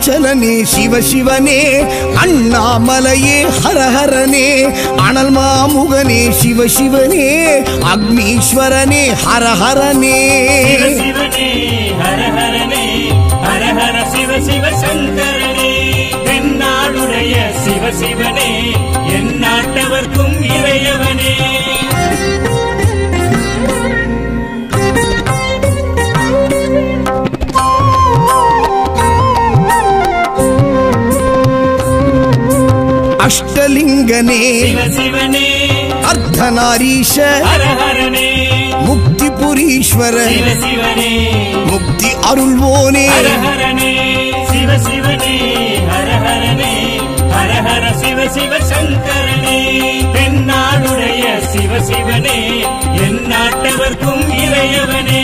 அருணாச்சலனே சிவசிவனே அண்ணாமலையே ஹரஹரனே அனல் மாமுகனே சிவசிவனே அக்னீஸ்வரனே ஹரஹரனே சிவ சிவனே ஹர ஹரனே ஹர ஹர சிவ சிவ சங்கரனே தென்னாடுடைய சிவ சிவனே என் நாட்டவர்க்கும் இறையவனே அஷ்டலிங்கனே சிவ சிவனே அர்த்தநாரீஷ ஹர ஹரனே முக்தி புரீஸ்வர சிவ சிவனே முக்தி அருள்வோனே ஹர ஹரனே சிவ சிவனே ஹர ஹரனே ஹர ஹர சிவ சிவ சங்கரனே தென்னாடுடைய சிவ சிவனே என் நாட்டவர்க்கும் இறையவனே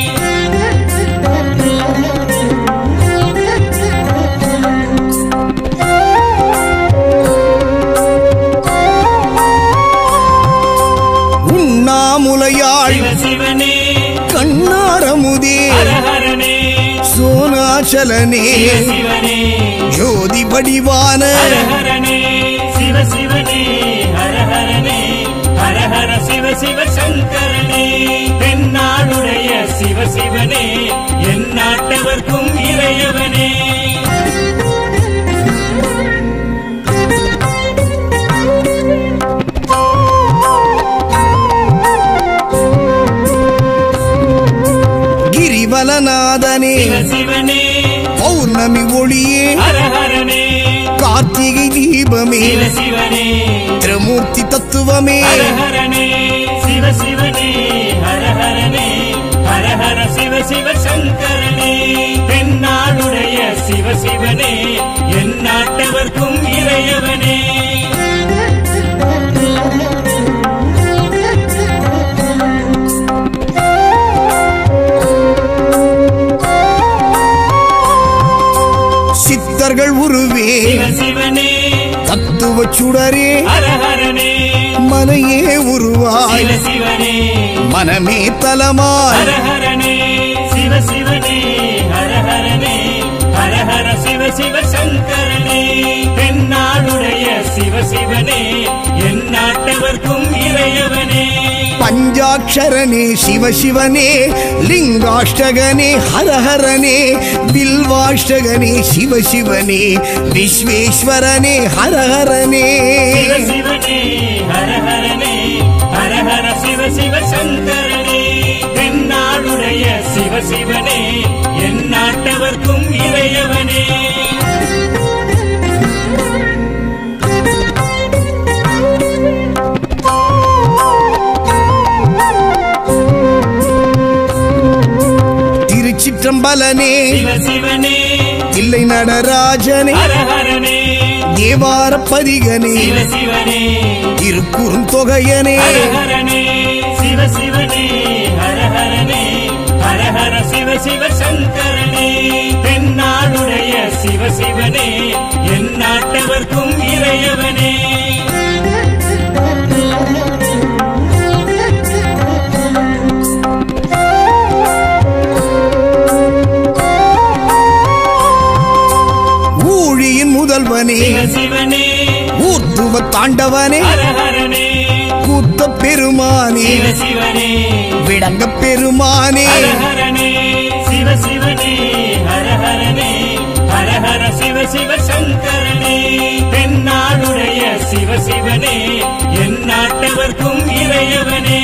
உண்ணாமுலையாள் சிவ சிவனே கண்ணாரமுதே ஹர ஹரனே சோனாச்சலனே சிவ சிவனே ஜோதி வடிவான ஹர ஹரனே சிவ சிவனே ஹர ஹரனே ஹர ஹர சிவ சிவ சங்கரனே தென்னாடுடைய சிவ சிவனே என் நாட்டவர்க்கும் இறையவனே கிரிவலநாதனே சிவ சிவனே பௌர்ணமி ஒளியே ஹர ஹரனே கார்த்திகை தீபமே சிவ சிவனே திரமூர்த்தி தத்துவமே ஹர ஹரனே சிவ சிவனே ஹர ஹரனே ஹர ஹர சிவ சிவ சங்கரனே தென்னாடுடைய சிவ சிவனே என் நாட்டவர்க்கும் இறையவனே சித்தர்கள் உருவே சிவ சிவனே தத்துவ சுடரே ஹர ஹரனே மனையே உருவாய் சிவ சிவனே மனமே தலமாய் ஹர ஹரனே சிவ சிவனே ஹர ஹரனே ஹர ஹர சிவ சிவ சங்கரனே தென்னாடுடைய சிவ சிவனே என் நாட்டவர்க்கும் இறையவனே பஞ்சாட்சரனே சிவசிவனே லிங்காஷ்டகனே ஹரஹரனே பில்வாஷ்டகனே சிவசிவனே விஸ்வேஸ்வரனே ஹரஹரனே சிவ சிவனே ஹர ஹரனே ஹர ஹர சிவ சிவ சங்கரனே தென்னாடுடைய சிவ சிவனே என் நாட்டவர்க்கும் இறையவனே திருச்சிற்றம்பலனே சிவ சிவனே தில்லை நடராஜனே ஹர ஹரனே தேவார பதிகனே சிவ சிவனே திருக்குறுந்தொகையனே ஹர ஹரனே சிவ சிவனே ஹர ஹரனே ஹர ஹர சிவ சிவ சங்கரனே தென்னாடுடைய சிவ சிவனே என் நாட்டவர்க்கும் இறையவனே ஊழியின் முதல்வனே சிவ சிவனே ஊர்த்துவ தாண்டவனே ஹர ஹரனே கூத்த பெருமானே சிவ சிவனே விடங்க பெருமானே ஹர ஹரனே சிவ சிவனே ஹர ஹரனே ஹர ஹர சிவ சிவ சங்கரனே தென்னாடுடைய சிவ சிவனே என் நாட்டவர்க்கும் இறையவனே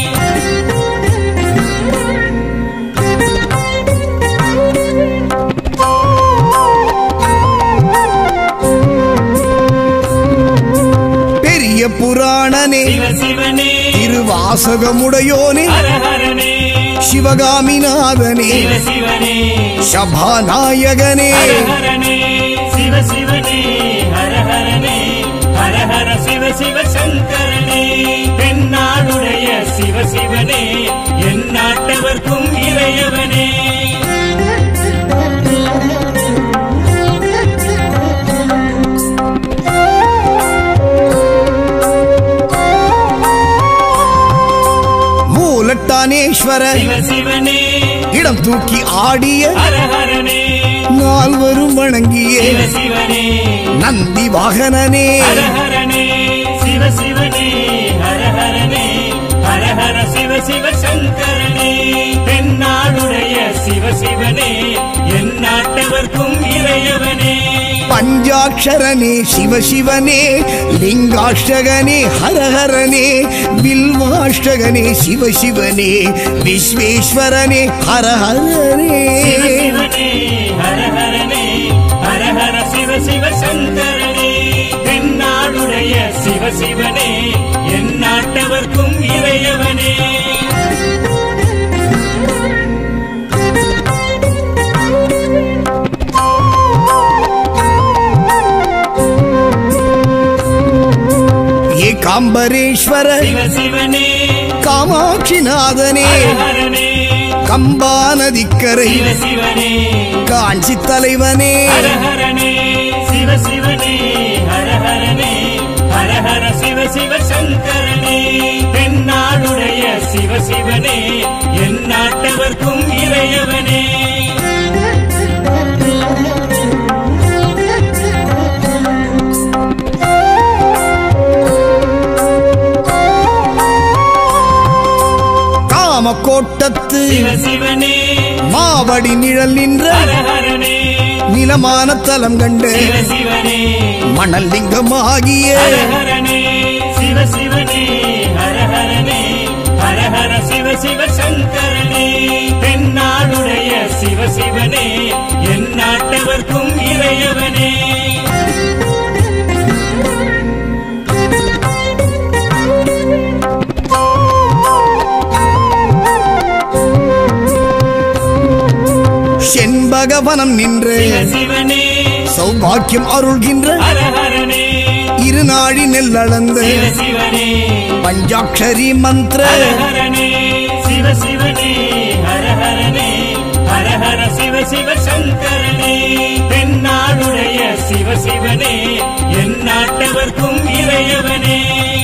பெரிய புராணனே சிவ சிவனே திருவாசகமுடையோனே ஹர ஹரனே சிவகாமிநாதனே சிவ சிவனே சபாநாயகனே ஹர ஹரனே சிவ சிவனே ஹர ஹரனே ஹர ஹர சிவ சிவ சங்கரனே தென்னாடுடைய சிவ சிவனே என் நாட்டவர்க்கும் இறையவனே மூலட்டானேஸ்வர சிவ சிவனே இடம் தூக்கி ஆடிய ஹர ஹரனே நால்வரும் வணங்கிய சிவ சிவனே நந்தி வாகனனே ஹரஹரனே சிவ சிவனே ஹரஹரனே ஹரஹர சிவ சிவ சங்கரனே தென்னாடுடைய சிவ சிவனே என் நாட்டவர்க்கும் இறையவனே பஞ்சாட்சரனே சிவசிவனே லிங்காஷ்டகனே ஹரஹரனே பில்வாஷ்டகனே சிவசிவனே விஸ்வேஸ்வரனே ஹரஹரனே சிவ சிவனே ஹரஹரனே ஹரஹர சிவ சிவ சங்கரனே தென்னாடுடைய சிவ சிவனே என் நாட்டவர்க்கும் இறையவனே ஏகாம்பரேஸ்வர சிவ சிவனே காமாட்சிநாதனே ஹரஹரனே கம்பா நதிக்கரை சிவ சிவனே காஞ்சி தலைவனே ஹரஹரனே சிவ சிவனே ஹரஹரனே ஹரஹர சிவ சிவ சங்கரனே தென்னாடுடைய சிவ சிவனே என் நாட்டவர்க்கும் இறையவனே காமக்கோட்டத்து சிவ சிவனே மாவடி நிழல் நின்ற ஹரஹரனே நிலமான தலம் கண்டு சிவ சிவனே மணல் லிங்கமாகிய ஹரஹரனே சிவ சிவனே ஹரஹரனே ஹரஹர சிவ சிவ சங்கரனே தென்னாடுடைய சிவ சிவனே என் நாட்டவர்க்கும் இறையவனே செண்பகவனம் நின்று சிவ சிவனே சௌபாக்கியம் அருள்கின்ற ஹரஹரனே இருநாழி நெல்லளந்து சிவ சிவனே பஞ்சாட்சரி மந்திர ஹரஹரனே சிவ சிவனே ஹரஹரனே ஹரஹர சிவ சிவ சங்கரனே தென்னாடுடைய சிவ சிவனே என் நாட்டவர்க்கும் இறையவனே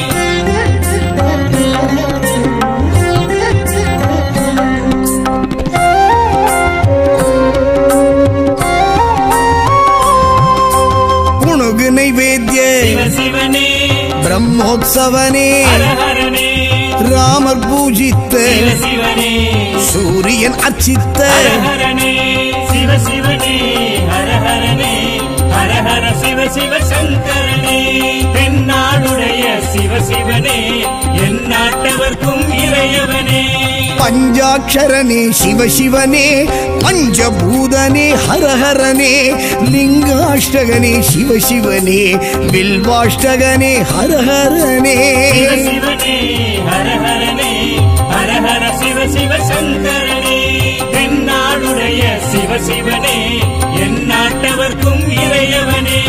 புணுகு நைவேத்திய சிவ சிவனே பிரம்மோத்சவனே ஹரஹரனே ராமர் பூஜித்த சிவ சிவனே சூரியன் அச்சித்த ஹரஹரனே சிவ சிவனே ஹரஹரனே ஹரஹர சிவ சிவ சங்கரனே தென்னாடுடைய சிவ சிவனே என் நாட்டவர்க்கும் இறையவனே பஞ்சாட்சரனே சிவசிவனே பஞ்சபூதனே ஹரஹரனே லிங்காஷ்டகனே சிவசிவனே வில்வாஷ்டகனே ஹரஹரனே சிவ சிவனே ஹரஹரனே ஹரஹர சிவ சிவ சங்கரனே தென்னாடுடைய சிவ சிவனே என் நாட்டவர்க்கும் இறையவனே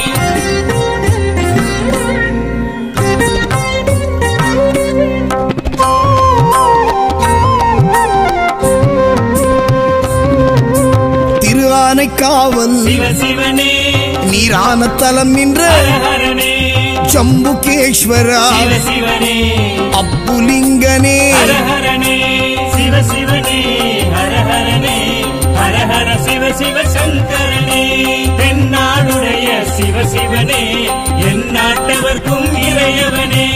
திரு ஆனைக்காவல் சிவ சிவனே நீரான தலம் நின்ற ஹரஹரனே ஜம்புகேஸ்வரா சிவ சிவனே அப்புலிங்கனே ஹரஹரனே சிவ சிவனே ஹரஹரனே ஹரஹர சிவ சிவ சங்கரனே தென்னாடுடைய சிவ சிவனே என் நாட்டவர்க்கும் இறையவனே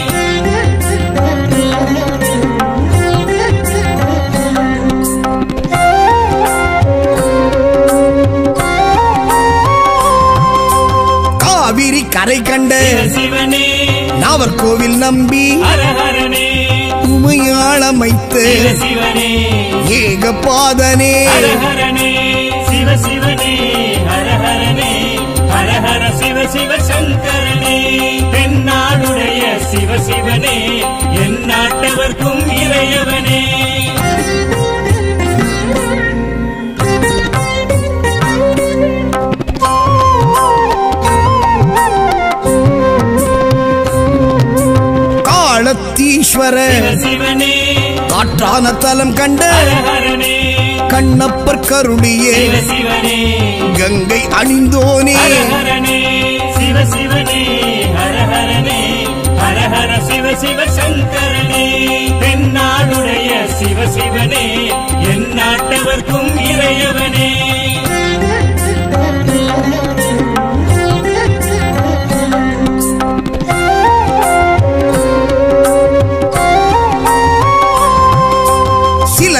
காவிரி கரை கண்ட சிவ சிவனே நாவர்கோவில் நம்பி ஹரஹரனே உமையாளமைத்து சிவ சிவனே ஏகபாதனே ஹரஹரனே சிவ சிவனே ஹரஹரனே ஹரஹர சிவ சிவ சங்கரனே தென்னாடுடைய சிவ சிவனே என் நாட்டவர்க்கும் இறையவனே காலத்தீஸ்வர சிவ சிவனே காற்றான தலம் கண்ட ஹரஹரனே கண்ணப்பர் கருளியே சிவ சிவனே கங்கை அணிந்தோனே ஹரஹரனே சிவ சிவனே ஹரஹரனே ஹரஹர சிவ சிவ சங்கரனே தென்னாடுடைய சிவ சிவனே என் நாட்டவர்க்கும் இறையவனே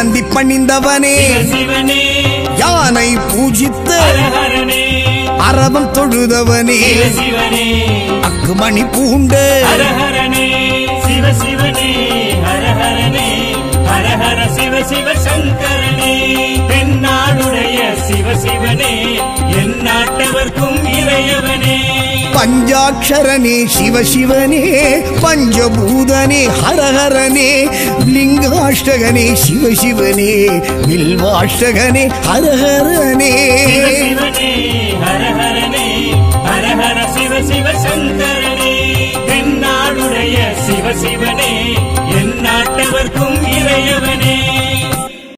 நந்தி பணிந்தவனே சிவ சிவனே யானை பூஜித்த ஹரஹரனே அரவம் தொழுதவனே சிவ சிவனே அக்குமணி பூண்ட ஹரஹரனே சிவ சிவனே ஹரஹரனே ஹரஹர சிவ சிவ சங்கரனே தென்னாடுடைய சிவ சிவனே என் நாட்டவர்க்கும் இறையவனே பஞ்சாட்சரனே சிவசிவனே பஞ்சபூதனே ஹரஹரனே லிங்காஷ்டகனே சிவசிவனே வில்வாஷ்டகனே ஹரஹரனே சிவ சிவனே ஹரஹரனே ஹரஹர சிவ சிவ சங்கரனே தென்னாடுடைய சிவ சிவனே என் நாட்டவர்க்கும் இறையவனே